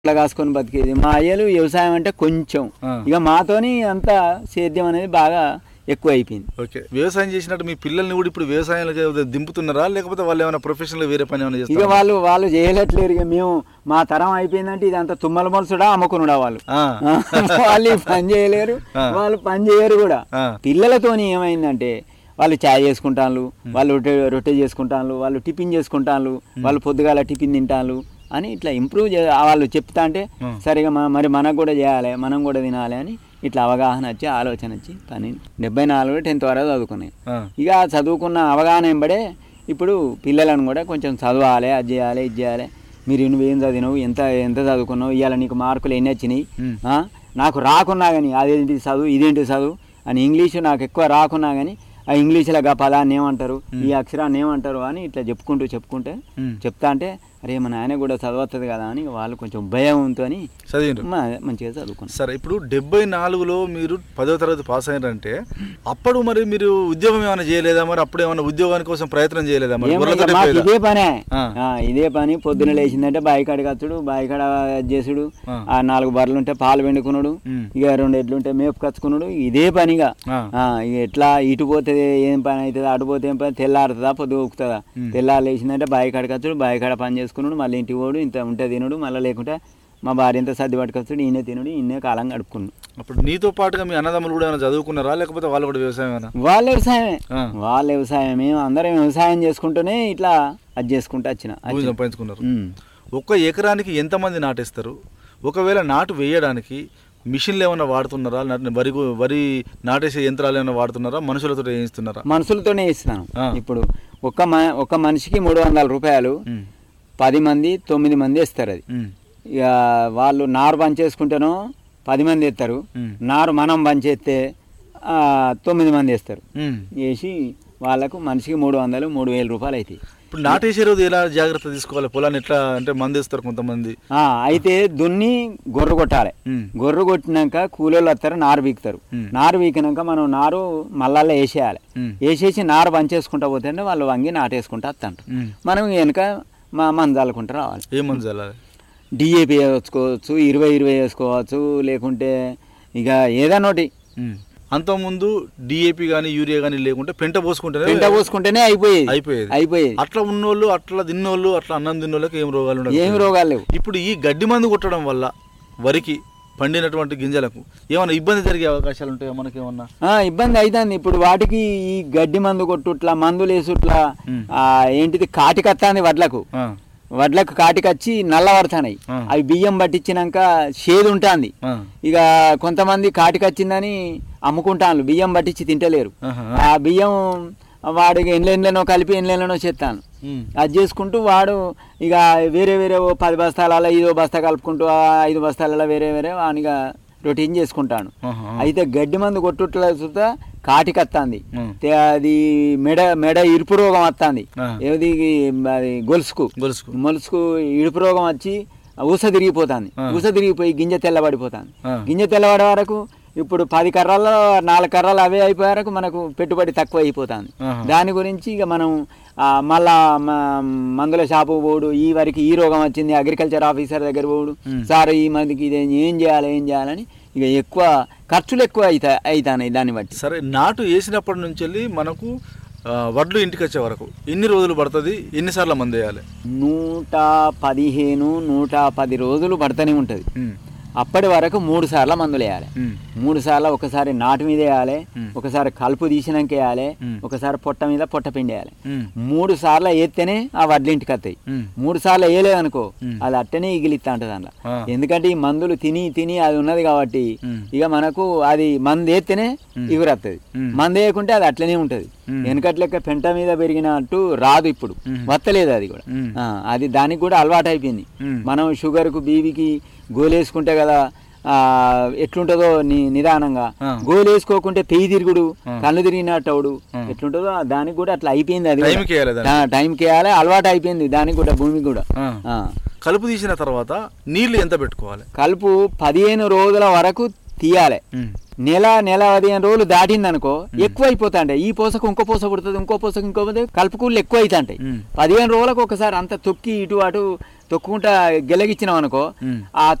అట్లా కాసుకొని బతికేది మా అయ్యలు వ్యవసాయం అంటే కొంచెం ఆ. ఇక మాతోని అంతా సేద్యం అనేది బాగా ఎక్కువ అయిపోయింది ఓకే వ్యవసాయం చేసినట్టు మీ పిల్లల్ని కూడా ఇప్పుడు వ్యవసాయంలో దింపుతున్నారా లేకపోతే వాళ్ళు ఏమైనా ప్రొఫెషనల్ వేరే పని ఏమైనా ఇక చేస్తారా వాళ్ళు వాళ్ళు చేయలేట్లేరు ఇక మేము మా తరం అయిపోయిందంటే ఇదంతా తుమ్మల మొలసుడా అమ్ముకునుడా వాళ్ళు ఆ. వాళ్ళు ఈ పని చేయలేరు ఆ. వాళ్ళు పని చేయరు కూడా ఆ. పిల్లలతోని ఏమైందంటే వాళ్ళు చాయ్ చేసుకుంటాను వాళ్ళు రొట్టె రొట్టె చేసుకుంటాను వాళ్ళు టిఫిన్ చేసుకుంటాను వాళ్ళు పొద్దుగాల టిఫిన్ తింటాను అని ఇట్లా ఇంప్రూవ్ చే వాళ్ళు చెప్తా అంటే ఉం. సరిగా మ- మరి మనకు కూడా చేయాలి మనం కూడా తినాలి అని ఇట్లా అవగాహన వచ్చి ఆలోచన వచ్చి పని డెబ్బై నాలుగు టెన్త్ వరకు చదువుకున్నాయి ఆ. ఇక ఆ చదువుకున్న అవగాహన ఎంబడే ఇప్పుడు పిల్లలను కూడా కొంచెం చదవాలి అది చేయాలి ఇది చేయాలి మీరు నువ్వేం చదివినావు ఎంత ఎంత చదువుకున్నావు ఇవాళ నీకు మార్కులు ఎన్ని వచ్చినాయి ఉం. ఆ? నాకు రాకున్నా కానీ అదేంటి చదువు ఇదేంటి చదువు అని ఇంగ్లీషు నాకు ఎక్కువ రాకున్నా కానీ ఆ ఇంగ్లీష్లో గా పదాన్ని ఏమంటారు ఈ అక్షరాన్ని ఏమంటారు అని ఇట్లా చెప్పుకుంటూ చెప్పుకుంటే ఉం. చెప్తా అంటే అరే మన ఆయన కూడా చదవతుంది కదా అని వాళ్ళు కొంచెం భయంతో చదివిండ్రు మంచిగా చదువుకున్నారు సరే ఇప్పుడు డెబ్బై నాలుగులో మీరు పదో తరగతి పాస్ అయ్యారంటే అప్పుడు మరి మీరు ఉద్యోగం ఏమైనా చేయలేదా మరి అప్పుడు ఏమైనా ఉద్యోగాని కోసం ప్రయత్నం చేయలేదా మరి ఏమో గొర్రెలతో ఇక మాకు పోయేదా? ఇదే పనే ఆ. ఆ, ఇదే పని పొద్దున లేచిందంటే బాయికాడికి వచ్చుడు బాయికాడ చేసుడు ఆ. ఆ నాలుగు బర్రెలు ఉంటే పాలు వెండుకున్నాడు ఉమ్. ఇక రెండు ఎడ్లు ఉంటే మేపు కచ్చుకున్నాడు ఇదే పనిగా ఆ. ఆ, ఇక ఎట్లా ఇటు పోతే ఏం పని అవుతుంది అటు పోతే ఏం పని తెల్లారుతుందా పొద్దు ఊకుతుందా ఉమ్. తెల్లారు లేచిందంటే బాయికాడికి వచ్చుడు బాయికాడ పని చేసుకున్నాడు మళ్ళీ ఇంటికి పోడు ఇంత ఉంటే తినడు మళ్ళీ లేకుంటే మా భార్య ఇంత సర్ది పట్టుకొచ్చాడు ఈయనే తినడు ఈయనే కాలం గడుపుకున్నాడు అప్పుడు నీతో పాటుగా మీ అన్నదమ్ములు కూడా ఏమైనా చదువుకున్నారా లేకపోతే వాళ్ళు కూడా వ్యవసాయం ఏమైనా వాళ్ళ వ్యవసాయమే ఆ. వాళ్ళ వ్యవసాయం మేము అందరం వ్యవసాయం చేసుకుంటూనే ఇట్లా అది చేసుకుంటూ వచ్చిన భూమి సంపాదించుకున్నారు ఉమ్. ఒక్క ఎకరానికి ఎంతమంది నాటేస్తారు ఒకవేళ నాటు వేయడానికి మిషన్లు ఏమైనా వాడుతున్నారా లేదంటే వరి గు- వరి నాటేసే యంత్రాలు ఏమైనా వాడుతున్నారా మనుషులతో వేయిస్తున్నారా మనుషులతోనే ఇస్తాను ఆ. ఇప్పుడు ఒక మ ఒక మనిషికి మూడు వందల రూపాయలు ఉమ్. పది మంది తొమ్మిది మంది ఇస్తారు అది ఉమ్. ఇక వాళ్ళు నారు పనిచేసుకుంటేనో పది మంది ఇస్తారు ఉమ్. నారు మనం పనిచేస్తే ఆ, తొమ్మిది మంది ఇస్తారు ఉమ్. వేసి వాళ్ళకు మనిషికి మూడు వందలు మూడు వేల రూపాయలు అవుతాయి ఇప్పుడు నాటేసే రోజు ఎలా జాగ్రత్త తీసుకోవాలి పొలాన్ని ఎట్లా అంటే మంది వేస్తారు కొంతమంది ఆ, అయితే దున్ని గొర్రె కొట్టాలి ఉమ్. గొర్రె కొట్టినాక కూలోళ్ళు వస్తారు నారు బీకుతారు ఉమ్. నారు బీకినాక మనం నారు మళ్ళా వేసేయాలి ఉమ్. వేసేసి నారు పంచేసుకుంటా పోతే వాళ్ళు వంగి నాటేసుకుంటా వస్తాంటారు ఉమ్. మనం వెనుక మా మంది చల్లుకుంటూ రావాలి ఏ మంది చల్లాలి డిఏపి వేసుకోవచ్చు ఇరవై ఇరవై వేసుకోవచ్చు లేకుంటే ఇక ఏదైనా ఒకటి ఉమ్. అంతకుముందు డిఏపి కానీ యూరియా కానీ లేకుంటే పెంట పోసుకుంటేనే పెంట పోసుకుంటేనే అయిపోయేది అయిపోయేది అయిపోయేది అట్లా ఉన్నోళ్ళు అట్లా తిన్నోళ్ళు అట్లా అన్నం తిన్నోళ్ళకి ఏం రోగాలు ఉండవు ఏమి రోగాలు లేవు ఇప్పుడు ఈ గడ్డి మందు కొట్టడం వల్ల వరికి పండినటువంటి గింజలకు ఏమైనా ఇబ్బంది జరిగే అవకాశాలు ఉంటాయా మనకి ఏమన్నా ఆ, ఇబ్బంది అవుతుంది ఇప్పుడు వాటికి ఈ గడ్డి మందు కొట్టుట్లా మందులు వేసుట్లా ఉమ్. ఆ, ఏంటిది కాటికత్తాంది వడ్లకు ఆ, వడ్లకు కాటికచ్చి నల్లబడతాయి ఆ. అవి బియ్యం పట్టించినాక షేదు ఉంటుంది ఆ, ఇక కొంతమంది కాటికచ్చిందని అమ్ముకుంటాను బియ్యం పట్టించి తింటలేరు ఆహా, ఆ బియ్యం వాడికి ఎండ్లెండ్లనో కలిపి ఎండ్లెండ్లనో చేస్తాను ఉమ్, అది చేసుకుంటూ వాడు ఇక వేరే వేరే ఓ పది బస్తాలలో ఐదో బస్తా కలుపుకుంటూ ఆ ఐదు బస్తాలలో వేరే వేరే వానిగా రొటీన్ చేసుకుంటాను ఆహా, అయితే గడ్డి మందు కొట్టుట్ల చూస్తా కాటికత్తాంది ఉమ్. తే- అది మెడ మెడ ఇరుపు రోగం వస్తుంది ఆ. ఏది అది గొలుసుకు గొలుసుకు మొలుసుకు ఇడుపు రోగం వచ్చి ఊస తిరిగిపోతుంది ఆ. ఊస తిరిగిపోయి గింజ తెల్లబడిపోతుంది ఆ. గింజ తెల్లబడే వరకు ఇప్పుడు పది కర్రల్లో నాలుగు కర్రలు అవే అయిపోయే వరకు మనకు పెట్టుబడి తక్కువ అయిపోతుంది ఆహా. దాని గురించి ఇక మనం ఆ, మళ్ళా మ- మందుల షాపు పోడు ఈ వరకు ఈ రోగం వచ్చింది అగ్రికల్చర్ ఆఫీసర్ దగ్గర పోడు ఉమ్. సార్ ఈ మందికి ఇది ఏం చేయాలి ఏం చేయాలని ఇక ఎక్కువ ఖర్చులు ఎక్కువ అవుతా అవుతాయి దాన్ని బట్టి సరే నాటు వేసినప్పటి నుంచి వెళ్ళి మనకు ఆ, వడ్లు ఇంటికి వచ్చే వరకు ఎన్ని రోజులు పడుతుంది ఎన్నిసార్లు మంది వేయాలి నూట పదిహేను నూట పది రోజులు పడుతూనే ఉంటుంది ఉమ్, అప్పటి వరకు మూడు సార్లు మందులు వేయాలి ఉమ్, మూడు సార్లు ఒకసారి నాటు మీద వేయాలి మ్. ఒకసారి కలుపు తీసినాక వేయాలి మ్. ఒకసారి పొట్ట మీద పొట్ట పిండి వేయాలి ఉమ్, మూడు సార్లు వేస్తేనే ఆ వడ్లు ఇంటికి వస్తాయి ఉమ్, మూడు సార్లు వేయలేదనుకో మ్. అది అట్టనే ఇగిలిస్తా ఉంటుంది అందులో ఆ. ఎందుకంటే ఈ మందులు తిని తిని అది ఉన్నది కాబట్టి మ్. ఇక మనకు అది మందు వేస్తేనే మ్. ఇగురత్తది మ్. మందు వేయకుంటే అది అట్లనే ఉంటుంది మ్. వెనకట్లెక్క పెంట మీద పెరిగినట్టు రాదు ఇప్పుడు మ్. వత్తలేదు అది కూడా మ్. ఆ, అది దానికి కూడా అలవాటు అయిపోయింది మ్. మనం షుగర్కు బీబీకి గోలేసుకుంటే కదా ఆ, ఎట్లుంటుందో ని నిదానంగా ఆ. గోలేసుకోకుంటే పెయ్యి తిరుగుడు ఆ. కళ్ళు తిరిగినట్టవుడు ఆ. ఎట్లుంటుందో ఆ దానికి కూడా అట్లా అయిపోయింది అది కూడా. టైంకి వేయాలి దాన్ని. ఆ, టైంకి వేయాలి అలవాటు అయిపోయింది దానికి కూడా భూమికి కూడా ఆ. ఆ. కలుపు తీసిన తర్వాత నీళ్లు ఎంత పెట్టుకోవాలి కలుపు పదిహేను రోజుల వరకు తీయాలి ఉమ్, నెల నెల పదిహేను రోజులు దాటింది అనుకో ఎక్కువ అయిపోతాంటాయి ఈ పోసకు ఇంకో పోస పుడుతుంది ఇంకో పోసకు ఇంకో పోతే కలుపుకూళ్ళు ఎక్కువ అవుతాంటాయి ఉమ్. పదిహేను రోజులకు ఒకసారి అంత తొక్కి ఇటు అటు తొక్కుకుంటా గెలగిచ్చినాం అనుకో ఉమ్. ఆ